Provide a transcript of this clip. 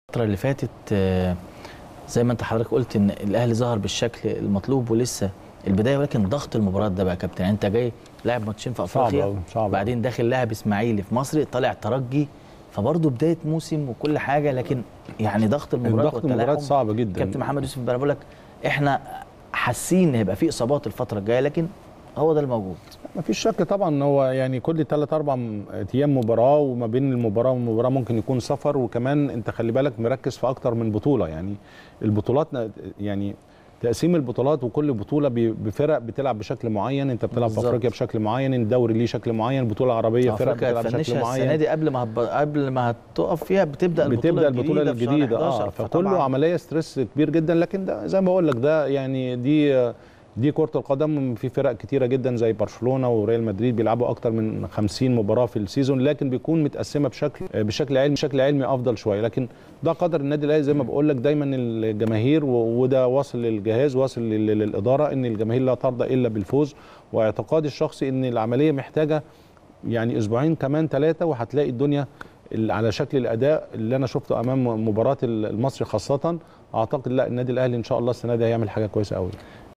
الفترة اللي فاتت آه، زي ما انت حضرتك قلت ان الاهلي ظهر بالشكل المطلوب ولسه البدايه ولكن ضغط المباراه ده بقى يا كابتن يعني انت جاي لاعب ماتشين في صعب افريقيا أوي، صعب أوي. بعدين داخل لاعب اسماعيلي في مصر طالع ترجي فبرضه بدايه موسم وكل حاجه لكن يعني ضغط المباراه ضغط المباريات صعب جدا كابتن محمد يوسف انا بقول لك احنا حاسين ان هيبقى في اصابات الفتره الجايه لكن هو ده الموجود ما فيش شك طبعا ان هو يعني كل ثلاث اربع ايام مباراه وما بين المباراه والمباراه ممكن يكون سفر وكمان انت خلي بالك مركز في اكتر من بطوله يعني البطولات يعني تقسيم البطولات وكل بطوله ب- بفرق بتلعب بشكل معين انت بتلعب في بالظبط. افريقيا بشكل معين الدوري ليه شكل معين البطوله العربيه فرق افريقيا بتلعب بشكل هتفنشها السنه معين دي قبل ما هتب... قبل ما هتقف فيها بتبدا البطوله بتبدا البطوله الجديده في شهر الجديده 11 اه فكله فطبعاً عمليه ستريس كبير جدا لكن ده زي ما بقول لك ده يعني دي دي كره القدم في فرق كتيره جدا زي برشلونه وريال مدريد بيلعبوا اكتر من 50 مباراه في السيزون لكن بيكون متقسمه بشكل بشكل علمي بشكل علمي افضل شويه لكن ده قدر النادي الاهلي زي ما بقول لك دايما الجماهير و- وده واصل للجهاز واصل لل- للاداره ان الجماهير لا ترضى الا بالفوز واعتقادي الشخصي ان العمليه محتاجه يعني اسبوعين كمان ثلاثه وهتلاقي الدنيا ال- على شكل الاداء اللي انا شفته امام مباراه المصري خاصه اعتقد لا النادي الاهلي ان شاء الله السنه دي هيعمل حاجه كويسه قوي